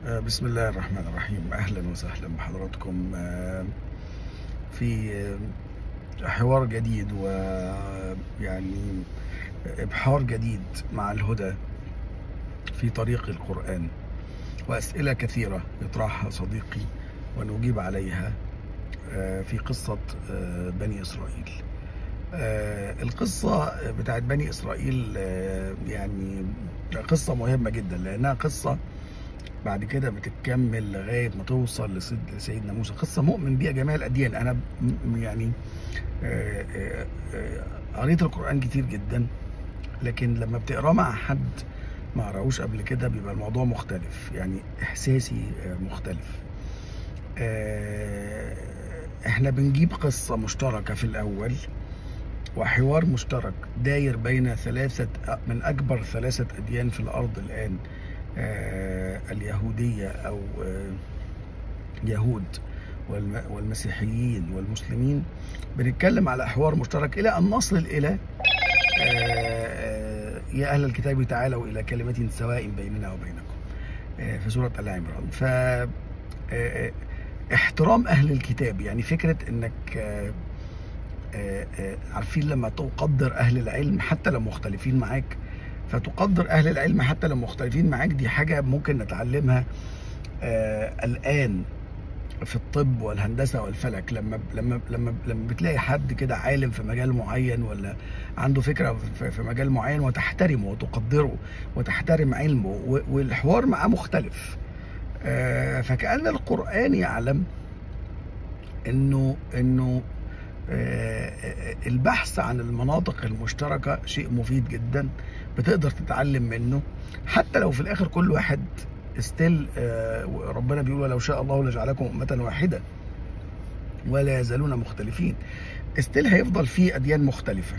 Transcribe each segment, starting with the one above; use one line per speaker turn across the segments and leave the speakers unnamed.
آه، بسم الله الرحمن الرحيم اهلا وسهلا بحضراتكم آه، في آه، حوار جديد ويعني ابحار جديد مع الهدى في طريق القران واسئله كثيره يطرحها صديقي ونجيب عليها آه، في قصه آه، بني اسرائيل آه، القصه بتاعت بني اسرائيل آه، يعني قصه مهمه جدا لانها قصه بعد كده بتكمل لغايه ما توصل لسيد لسيدنا موسى قصه مؤمن بيها جميع الاديان انا م- يعني آه، آه، آه، قريت القران كتير جدا لكن لما بتقراه مع حد ما قراهوش قبل كده بيبقى الموضوع مختلف يعني احساسي آه، مختلف آه، احنا بنجيب قصه مشتركه في الاول وحوار مشترك داير بين ثلاثة من أكبر ثلاثة أديان في الأرض الآن آه، اليهودية أو آه، يهود والم- والمسيحيين والمسلمين بنتكلم على حوار مشترك إلى أن نصل إلى آه، يا أهل الكتاب تعالوا إلى كلمة سواء بيننا وبينكم آه، في سورة آل عمران ف آه، احترام أهل الكتاب يعني فكرة إنك آه، آه، آه، عارفين لما تقدر اهل العلم حتى لو مختلفين معاك فتقدر اهل العلم حتى لو مختلفين معاك دي حاجه ممكن نتعلمها آه، الان في الطب والهندسه والفلك لما لما لما لما بتلاقي حد كده عالم في مجال معين ولا عنده فكره في في مجال معين وتحترمه وتقدره وتحترم علمه و- والحوار معاه مختلف آه، فكأن القرآن يعلم انه انه آه، البحث عن المناطق المشتركة شيء مفيد جدا بتقدر تتعلم منه حتى لو في الآخر كل واحد استيل ربنا بيقول ولو شاء الله لجعلكم أمة واحدة ولا يزالون مختلفين استيل هيفضل في أديان مختلفة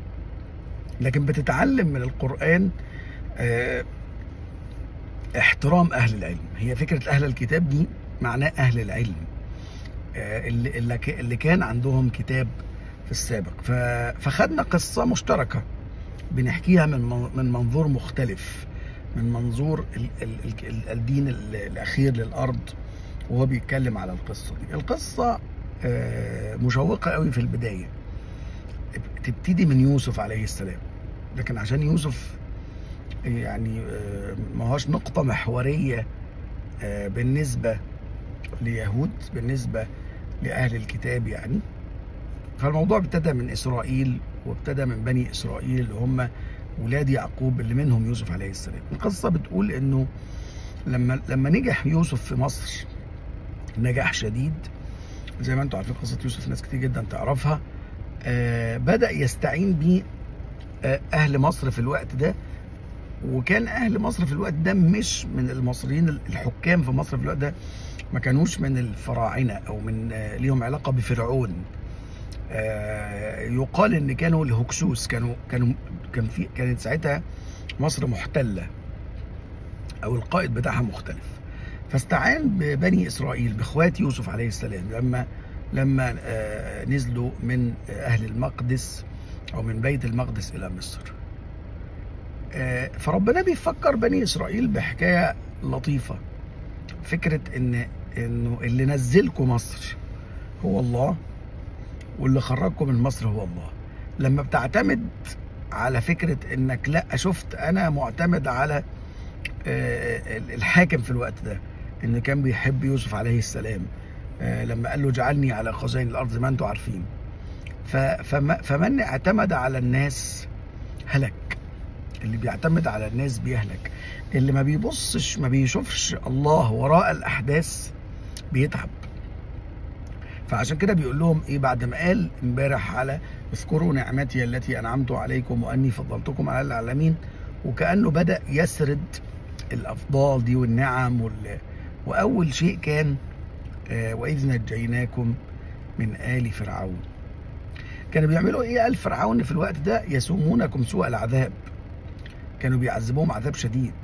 لكن بتتعلم من القرآن آه، احترام أهل العلم هي فكرة أهل الكتاب دي معناه أهل العلم آه، اللي اللي ك- اللي كان عندهم كتاب في السابق ف- فخدنا قصة مشتركة بنحكيها من من- من منظور مختلف من منظور ال- ال- ال- ال- الدين ال- الأخير للأرض وهو بيتكلم على القصة دي القصة آه، مشوقة قوي في البداية تبتدي من يوسف عليه السلام لكن عشان يوسف يعني آه، ما هوش نقطة محورية آه، بالنسبة ليهود بالنسبة لأهل الكتاب يعني فالموضوع ابتدى من إسرائيل وابتدى من بني إسرائيل اللي هم ولاد يعقوب اللي منهم يوسف عليه السلام القصة بتقول إنه لما لما نجح يوسف في مصر نجاح شديد زي ما انتم عارفين قصة يوسف ناس كتير جدا تعرفها آه بدأ يستعين بيه آه أهل مصر في الوقت ده وكان أهل مصر في الوقت ده مش من المصريين الحكام في مصر في الوقت ده ما كانوش من الفراعنة أو من آه، ليهم علاقة بفرعون آه، يقال إن كانوا الهكسوس كانوا كانوا كان في كانت ساعتها مصر محتلة أو القائد بتاعها مختلف فاستعان ببني إسرائيل بإخوات يوسف عليه السلام لما لما آه، نزلوا من أهل المقدس أو من بيت المقدس إلى مصر آه، فربنا بيفكر بني إسرائيل بحكاية لطيفة فكرة إن إنه اللي نزلكم مصر هو الله واللي خرجكم من مصر هو الله لما بتعتمد على فكرة إنك لا شفت أنا معتمد على آه، الحاكم في الوقت ده إن كان بيحب يوسف عليه السلام آه، لما قال له اجعلني على خزائن الأرض زي ما أنتم عارفين ف- فم- فمن اعتمد على الناس هلك اللي بيعتمد على الناس بيهلك اللي ما بيبصش ما بيشوفش الله وراء الأحداث بيتعب فعشان كده بيقول لهم ايه بعد ما قال امبارح على اذكروا نعمتي التي انعمت عليكم واني فضلتكم على العالمين وكانه بدا يسرد الافضال دي والنعم وال... واول شيء كان آه واذ نجيناكم من ال فرعون كانوا بيعملوا ايه ال فرعون في الوقت ده يسومونكم سوء العذاب كانوا بيعذبوهم عذاب شديد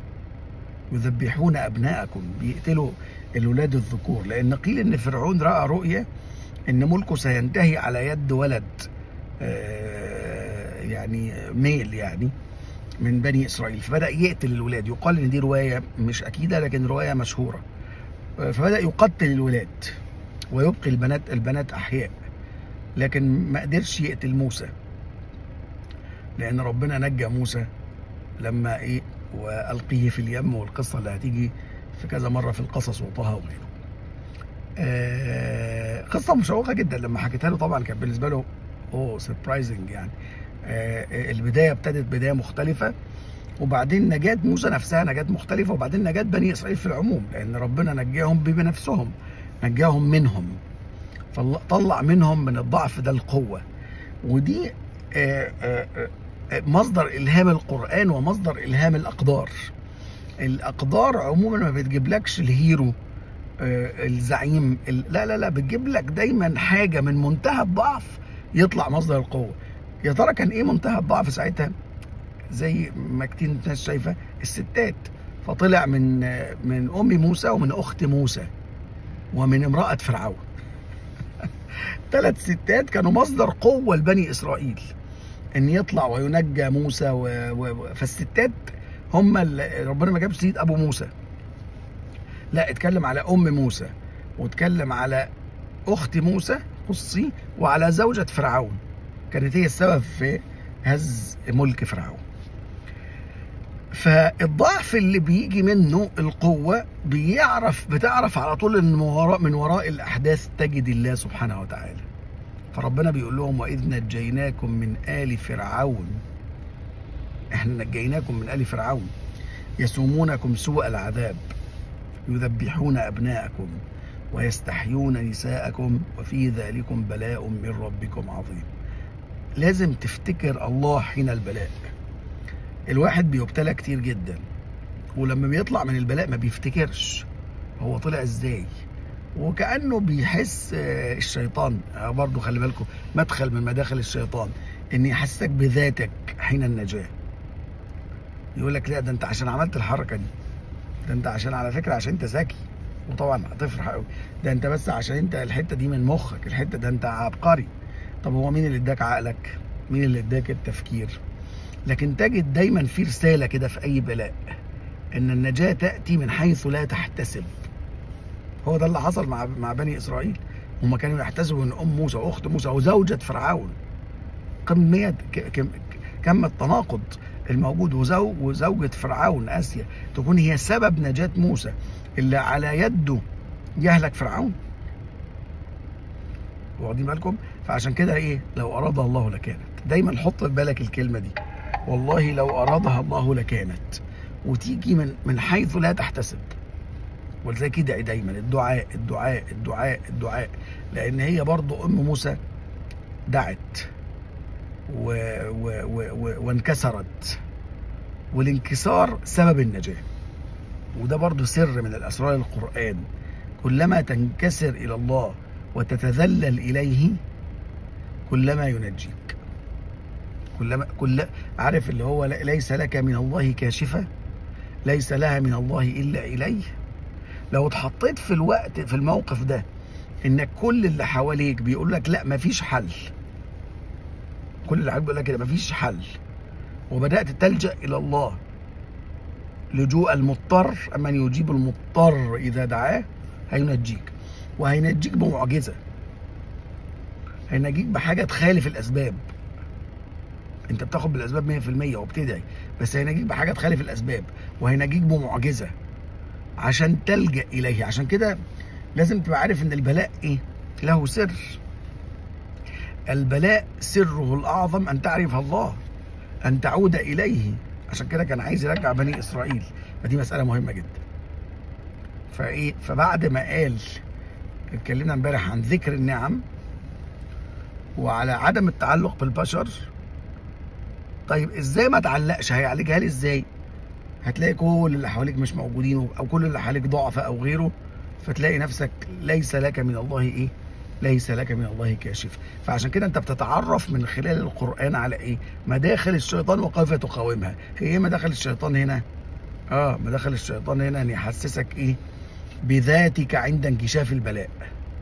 يذبحون ابناءكم بيقتلوا الولاد الذكور لان قيل ان فرعون راى رؤيه ان ملكه سينتهي على يد ولد آه، يعني ميل يعني من بني اسرائيل فبدا يقتل الولاد يقال ان دي روايه مش اكيده لكن روايه مشهوره فبدا يقتل الولاد ويبقي البنات البنات احياء لكن ما قدرش يقتل موسى لان ربنا نجى موسى لما ايه والقيه في اليم والقصه اللي هتيجي في كذا مره في القصص وطه وغيره آه قصه مشوقه جدا لما حكيتها له طبعا كان بالنسبه له اوه سربرايزنج يعني آه البدايه ابتدت بدايه مختلفه وبعدين نجاة موسى نفسها نجاة مختلفة وبعدين نجاة بني إسرائيل في العموم لأن ربنا نجاهم بنفسهم نجاهم منهم فطلع منهم من الضعف ده القوة ودي آه آه مصدر إلهام القرآن ومصدر إلهام الأقدار الأقدار عموما ما بتجيبلكش الهيرو الزعيم لا لا لا بتجيب لك دايما حاجة من منتهى الضعف يطلع مصدر القوة يا ترى كان ايه منتهى الضعف ساعتها زي ما كتير ناس شايفة الستات فطلع من من ام موسى ومن اخت موسى ومن امرأة فرعون ثلاث ستات كانوا مصدر قوة لبني اسرائيل ان يطلع وينجى موسى و... و... فالستات هم اللي ربنا ما جابش سيد ابو موسى لا اتكلم على ام موسى واتكلم على اخت موسى قصي وعلى زوجة فرعون كانت هي السبب في هز ملك فرعون فالضعف اللي بيجي منه القوة بيعرف بتعرف على طول ان من وراء, من وراء الاحداث تجد الله سبحانه وتعالى فربنا بيقول لهم واذ نجيناكم من ال فرعون احنا نجيناكم من ال فرعون يسومونكم سوء العذاب يذبحون ابناءكم ويستحيون نساءكم وفي ذلكم بلاء من ربكم عظيم لازم تفتكر الله حين البلاء الواحد بيبتلى كتير جدا ولما بيطلع من البلاء ما بيفتكرش هو طلع ازاي وكانه بيحس الشيطان برضه خلي بالكم مدخل من مداخل الشيطان ان يحسسك بذاتك حين النجاه يقول لك لا ده انت عشان عملت الحركه دي ده انت عشان على فكره عشان انت ذكي وطبعا هتفرح قوي ده انت بس عشان انت الحته دي من مخك الحته ده انت عبقري طب هو مين اللي اداك عقلك مين اللي اداك التفكير لكن تجد دايما في رساله كده في اي بلاء ان النجاه تاتي من حيث لا تحتسب هو ده اللي حصل مع مع بني اسرائيل هم كانوا يحتسبوا ان ام موسى واخت موسى وزوجة فرعون كمية كم التناقض الموجود وزو وزوجة فرعون آسيا تكون هي سبب نجاة موسى اللي على يده يهلك فرعون واخدين بالكم فعشان كده ايه لو ارادها الله لكانت دايما حط في بالك الكلمه دي والله لو ارادها الله لكانت وتيجي من من حيث لا تحتسب ولذلك ادعي دايما الدعاء الدعاء الدعاء الدعاء لان هي برضو ام موسى دعت و و و و وانكسرت والانكسار سبب النجاه وده برضو سر من الاسرار القران كلما تنكسر الى الله وتتذلل اليه كلما ينجيك كلما كل عارف اللي هو ليس لك من الله كاشفه ليس لها من الله الا اليه لو اتحطيت في الوقت في الموقف ده انك كل اللي حواليك بيقول لك لا مفيش حل كل اللي حواليك بيقول لك كده مفيش حل وبدات تلجا الى الله لجوء المضطر من يجيب المضطر اذا دعاه هينجيك وهينجيك بمعجزه هينجيك بحاجه تخالف الاسباب انت بتاخد بالاسباب 100% وبتدعي بس هينجيك بحاجه تخالف الاسباب وهينجيك بمعجزه عشان تلجا اليه عشان كده لازم تبقى عارف ان البلاء ايه له سر البلاء سره الاعظم ان تعرف الله ان تعود اليه عشان كده كان عايز يرجع بني اسرائيل فدي مساله مهمه جدا فايه فبعد ما قال اتكلمنا امبارح عن ذكر النعم وعلى عدم التعلق بالبشر طيب ازاي ما تعلقش هيعالجها لي ازاي هتلاقي كل اللي حواليك مش موجودين او كل اللي حواليك ضعفاء او غيره فتلاقي نفسك ليس لك من الله ايه ليس لك من الله كاشف فعشان كده انت بتتعرف من خلال القران على ايه مداخل الشيطان وكيف تقاومها هي ايه مداخل الشيطان هنا اه مداخل الشيطان هنا ان يحسسك ايه بذاتك عند انكشاف البلاء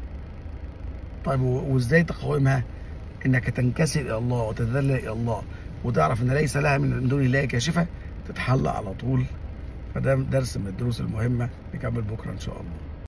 طيب وازاي تقاومها انك تنكسر الى الله وتتذلل الى الله وتعرف ان ليس لها من دون الله كاشفه تتحلى على طول فده درس من الدروس المهمه نكمل بكره ان شاء الله